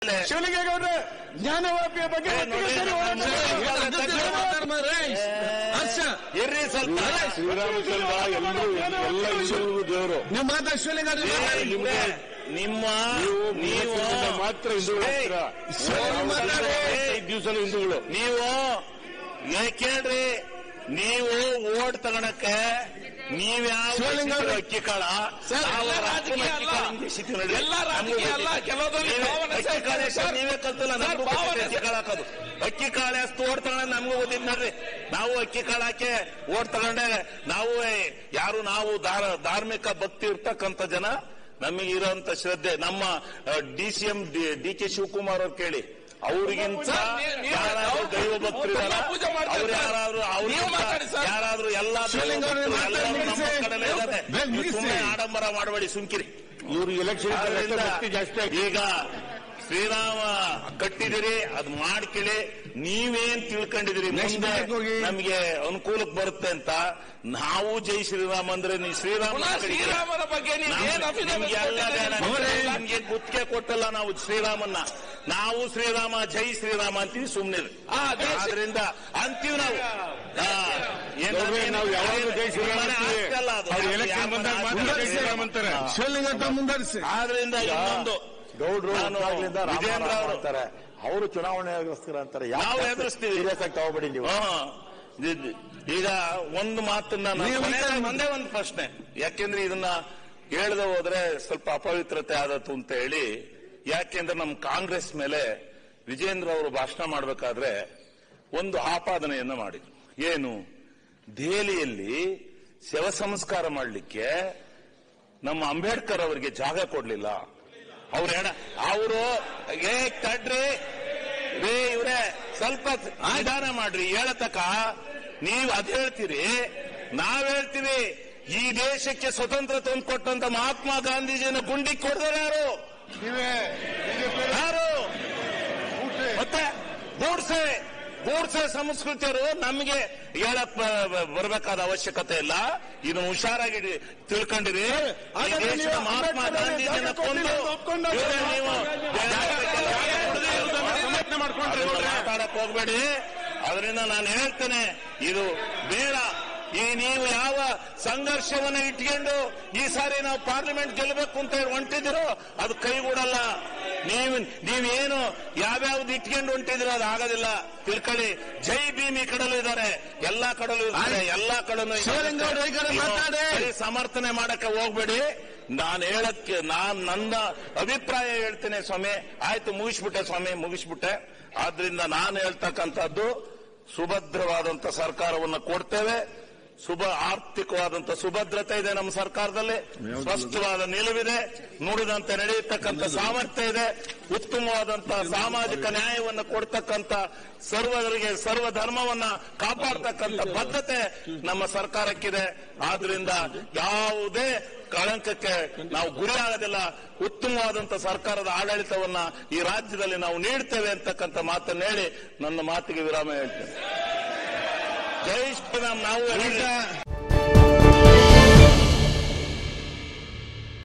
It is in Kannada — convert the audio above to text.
ಶಿವಲಿಂಗೇಗೌಡ್ರೆ ಜ್ಞಾನವಾಪಿಯ ಬಗ್ಗೆ ಏ, ನೋಡಿ, ಒಟ್ಟಿಗೆ ಸೇರಿ ಹೋರಾಟ ನಮ್ಮ ಮಾಡಿ. ಹರ್ಷ ಇರ್ರಿ ಸ್ವಲ್ಪ ಶ್ರೀರಾಮಚಂದ್ರ ಎಲ್ಲರೂ ಎಲ್ಲ ಹಿಂದೂಗಳಿಗೂ ದೇವರು ನೀವು ಮಾತಾಡಿ ಶಿವಲಿಂಗ ಏ, ಇವ್ರೆ, ನಿಮ್ಮ ನೀವು ನೀವು ನೀವು ಮಾತ್ರ ಹಿಂದೂಗಳು ಏ, ಆಗ್ತೀರಾ. ಶಿವಲಿಂಗ ಮಾತಾಡಿ. ಐದು ದಿವಸ ಹಿಂದೂಗಳು ನೀವು ಏ ಕೇಳ್ರಿ ನೀವು ಓಟ್ ತಗೊಳಕ್ಕೆ ನೀವ್ಯಾವ ಶಿವಲಿಂಗ ಅವ್ರೆ. ಅಕ್ಕಿ ಕಾಳ ಸರ್, ನಾವು ಎಲ್ಲ ರಾಜ್ಕೀಯ ರಾಜಕೀಯ ಅಕ್ಕಿ ಅಲ್ಲ. ಕಾಳು ಹಿಂದೆ ಸಿಕ್ಕಿವಿ ನೋಡಿ. ಎಲ್ಲ ನಮ್ಗೂ ರಾಜಕೀಯ ಅಲ್ಲ, ಗೊತ್ತಿದೆ. ಕೆಲವೊಂದು ನೀವೇ ಭಾವನೆ ಅಕ್ಕಿ ಸರ್, ಕಾಳು ಎಷ್ಟು ಸರ್, ನೀವೇ ಕಲ್ತಿಲ್ಲ ಸರ್, ನಮ್ಗೂ ಭಾವನೆ ಗೊತ್ತಿದೆ ಅಕ್ಕಿ ಸರ್. ಕಾಳು ಹಾಕೋದು ಅಕ್ಕಿ ಕಾಳು ಎಷ್ಟು ಓಟ್ ತಗೊಂಡ ನಮಗೂ ಗೊತ್ತಿದ್ ನೋಡ್ರಿ ನಾವು ಅಕ್ಕಿ ಕಾಳು ಹಾಕಿ ಓಟ್ ತಗೊಂಡೆ ನಾವು ಯಾರು ನಾವು ಧಾರ- ಧಾರ್ಮಿಕ ಭಕ್ತಿ ಇರ್ತಕ್ಕಂಥ ಜನ ನಮಗೆ ಇರೋಂತ ಶ್ರದ್ಧೆ ನಮ್ಮ D C M D K Shivakumar ಅವ್ರು ಕೇಳಿ ಅವ್ರಿಗಿಂತ ಸರ್, ನೀವು- ನೀವು- ಯಾರಾದ್ರೂ ಅವ್ರು ದೈವ ಭಕ್ತರಿದಾರ ತುಂಬಾ ಪೂಜೆ ಮಾಡ್ತಾರೆ ಅವ್ರು ಸರ್. ಯಾರಾದ್ರೂ ನೀವು ಮಾತಾಡಿ ಅವ್ರಿಗಿಂತ ಸರ್. ಯಾರಾದ್ರೂ ಎಲ್ಲಾ ದೈವ ಶಿವಲಿಂಗ ಅವ್ರೆ ಭಕ್ತರು ಮಾತಾಡಿ ಎಲ್ಲರೂ ನಮ್ಮ ಮುಗಿಸಿ. ಕಡೆಲೇ ಇದ್ದಾರೆ ಬೇಗ ನೀವು ಮುಗಿಸಿ. ಸುಮ್ಮನೆ ಆಡಂಬರ ಮಾಡಬೇಡಿ ಸುಮ್ಕಿರಿ ಇವ್ರು ಎಲೆಕ್ಷನ್ ಆದ್ರಿಂದ ಭಕ್ತಿ ಜಾಸ್ತಿ ಆಗಿದೆ. ಈಗ ಶ್ರೀರಾಮ ಕಟ್ಟಿದಿರಿ ಅದ್ ಮಾಡ್ಕೊಳ್ಳಿ ನೀವೇನ್ ತಿಳ್ಕೊಂಡಿದಿರಿ Next ಮುಂದೆ break ಹೋಗಿ. ನಮ್ಗೆ ಅನುಕೂಲಕ್ಕೆ ಬರುತ್ತೆ ಅಂತ ನಾವು ಜೈ ಶ್ರೀರಾಮ ಅಂದ್ರೆ ನೀವು ಶ್ರೀರಾಮ ಪುನಃ ಕಡೆಗೆ ಶ್ರೀರಾಮನ ಬಗ್ಗೆ ನೀವು ನಾವು- ಏನ್ ಅಭಿನಂದನೆ ನಿಮ್ಗೆ ಎಲ್ಲ ಕೊಟ್ಟಿದ್ದೀರಿ? ಬೇಡ. ಅವರೇ ನಮ್ಗೆ ಗುತ್ತಿಗೆ ಕೊಟ್ಟಲ್ಲ ನಾವು ಶ್ರೀರಾಮನ್ನ ನಾವು ಶ್ರೀರಾಮ ಜೈ ಶ್ರೀರಾಮ ಅಂತೀವಿ ಸುಮ್ನೆ ಆ, ಜೈ ಶ್ರೀ- ಆದ್ರಿಂದ ಅಂತೀವಿ ನಾವು ಆ, ಏನ್ ಗೌರವ, ನಾವು ಯಾವಾಗಲೂ ಜೈ ಶ್ರೀರಾಮ ಮನೆ ಅಂತೀವಿ. ಆಸ್ತಿ ಅಲ್ಲ ಅದು. ಅವ್ರು ಯಾರು ಎಲೆಕ್ಷನ್ ಬಂದಾಗ ಮಾತ್ರ ಮನೆ ಜೈ ಆಸ್ತಿ ಶ್ರೀರಾಮ್ ಅಂತಾರೆ. ಶಿವಲಿಂಗ ತಾವು ಮುಂದುವರಿಸಿ ಆದ್ರಿಂದ ಇನ್ನೊಂದು ಗೌಡ್ರು ನಾನು ಹುಟ್ಟಾಗ್ಲಿಂದ ರಾಮ ವಿಜೇಂದ್ರ ರಾಮ ಅವರು ಅಂತಾರೆ ಅವರು ಚುನಾವಣೆಗೋಸ್ಕರ ಅಂತಾರೆ ನಾವು ಎದುರಿಸ್ತೀವಿ. ಸೀರಿಯಸ್ ಆಗಿ ತಗೋಬೇಡಿ ನೀವು ಹಾ. ಇದ್- ಈಗ ಒಂದು ಮಾತನ್ನ ನಾನು ನೀವು ಕೊನೆಗೆ ವಿಚಾರ ಮಾಡಿ. ಒಂದೇ ಒಂದು ಪ್ರಶ್ನೆ ಯಾಕೆಂದ್ರೆ ಇದನ್ನ ಹೇಳದೆ ಹೋದ್ರೆ ಸ್ವಲ್ಪ ಅಪವಿತ್ರತೆ ಆದತ್ತು ಅಂತ ಹೇಳಿ ಯಾಕೆಂದ್ರೆ ನಮ್ಮ ಕಾಂಗ್ರೆಸ್ ಮೇಲೆ ವಿಜೇಂದ್ರ ಅವರು ಭಾಷಣ ಮಾಡಬೇಕಾದ್ರೆ ಒಂದು ಆಪಾದನೆಯನ್ನ ಮಾಡಿದ್ರು ಏನು ದೆಹಲಿಯಲ್ಲಿ ಶವ ಸಂಸ್ಕಾರ ಮಾಡಲಿಕ್ಕೆ ನಮ್ಮ ಅಂಬೇಡ್ಕರ್ ಅವರಿಗೆ ಜಾಗ ಕೊಡ್ಲಿಲ್ಲ ಅವ್ರ ಹೇಳ ಅವರು ಏ ತಡ್ರಿ ರೇ ಇವ್ರೆ ಸ್ವಲ್ಪ ನಿಧಾನ ಮಾಡ್ರಿ ಹೇಳತಕ್ಕ ನೀವು ಅದ್ ಹೇಳ್ತೀರಿ ನಾವ್ ಹೇಳ್ತೀವಿ ಈ ದೇಶಕ್ಕೆ ಸ್ವತಂತ್ರ ತಂದುಕೊಟ್ಟಂತ ಮಹಾತ್ಮ ಗಾಂಧೀಜಿನ ಗುಂಡಿ ಕೊಡ್ತಾರೆ ಯಾರು ಯಾರು ಮತ್ತೆ ಗೂಡ್ಸೆ ಗೂಡ್ಸೆ ಸಂಸ್ಕೃತಿಯರು ನಮಗೆ ಹೇಳಕ್ ಬ- ಬರಬೇಕಾದ ಅವಶ್ಯಕತೆ ಇಲ್ಲ ಇದು ಹುಷಾರಾಗಿ ತಿಳ್ಕೊಂಡಿರಿ ಈ ಹಾಗಾದ್ರೆ ದೇಶದ ನೀವು ಮಹಾತ್ಮ ಅಂಬೇಡ್ಕರ್ ಗಾಂಧೀಜಿನ ಜಾಗ ಕೊಂದು ಕೊಡ್ಲಿಲ್ಲ, ಒಪ್ಕೊಂಡು ಇವ್ರೇ ನೀವು ಸಮರ್ಥನೆ ಮಾಡ್ಕೊಂಡ್ರೆ ಅದನ್ನ ಗೌಡ್ರೆ. ಮಾತಾಡಕ್ ಹೋಗ್ಬೇಡಿ ಅದರಿಂದ ನಾನು ಹೇಳ್ತೇನೆ ಇದು ಬೇಡ ಈ ನೀವು ಯಾವ ಸಂಘರ್ಷವನ್ನ ಇಟ್ಕೊಂಡು ಈ ಸಾರಿ ನಾವು ಪಾರ್ಲಿಮೆಂಟ್ ಗೆಲ್ಲಬೇಕು ಅಂತ ಹೇಳಿ ಹೊಂಟಿದಿರೋ ಅದು ಕೈಗೂಡಲ್ಲ ನೀವು ನೀವೇನು ಯಾವ್ಯಾವ್ದು ಇಟ್ಕೊಂಡು ಹೊಂಟಿದಿರೋ ಅದು ಆಗೋದಿಲ್ಲ ತಿಳ್ಕೊಳ್ಳಿ ಜೈ ಭೀಮ್ ಈ ಕಡಲು ಇದ್ದಾರೆ ಎಲ್ಲಾ ಕಡಲು ಇದ್ದಾರೆ ಎಲ್ಲಾ ಕಡಲು ಶಿವಲಿಂಗ ಅವ್ರೆ, ಈ ಕಡೆ ಮಾತಾಡಿ. ಸಮರ್ಥನೆ ಮಾಡಕ್ಕೆ ಹೋಗ್ಬೇಡಿ ನಾನು ಹೇಳಕ್ಕೆ ನಾನ್ ನನ್ನ ಅಭಿಪ್ರಾಯ ಹೇಳ್ತೇನೆ ಸ್ವಾಮಿ ಆಯ್ತು ಮುಗಿಸ್ಬಿಟ್ಟೆ ಸ್ವಾಮಿ ಮುಗಿಸ್ಬಿಟ್ಟೆ ಆದ್ರಿಂದ ನಾನು ಹೇಳ್ತಕ್ಕಂಥದ್ದು ಸುಭದ್ರವಾದಂತ ಸರ್ಕಾರವನ್ನು ಕೊಡ್ತೇವೆ ಸುಭ ಆರ್ಥಿಕವಾದಂತ ಸುಭದ್ರತೆ ಇದೆ ನಮ್ಮ ಸರ್ಕಾರದಲ್ಲಿ ಸ್ಪಷ್ಟವಾದ ನಿಲುವಿದೆ ನುಡಿದಂತೆ ನಡೆಯತಕ್ಕಂಥ ಸಾಮರ್ಥ್ಯ ಇದೆ ಉತ್ತಮವಾದಂತ ಸಾಮಾಜಿಕ ನ್ಯಾಯವನ್ನು ಕೊಡ್ತಕ್ಕಂಥ ಸರ್ವರಿಗೆ ಸರ್ವ ಧರ್ಮವನ್ನ ಕಾಪಾಡ್ತಕ್ಕಂಥ ಬದ್ಧತೆ ನಮ್ಮ ಸರ್ಕಾರಕ್ಕಿದೆ ಆದ್ರಿಂದ ಯಾವುದೇ ಕಳಂಕಕ್ಕೆ ನಾವು ಗುರಿ ಆಗೋದಿಲ್ಲ ಉತ್ತಮವಾದಂತ ಸರ್ಕಾರದ ಆಡಳಿತವನ್ನ ಈ ರಾಜ್ಯದಲ್ಲಿ ನಾವು ನೀಡ್ತೇವೆ ಅಂತಕ್ಕಂಥ ಮಾತನ್ನ ಹೇಳಿ ನನ್ನ ಮಾತಿಗೆ ವಿರಾಮ ಹೇಳ್ತೇನೆ ಜೈ ಶ್ರೀರಾಮ್ ನಾವು ಈಗ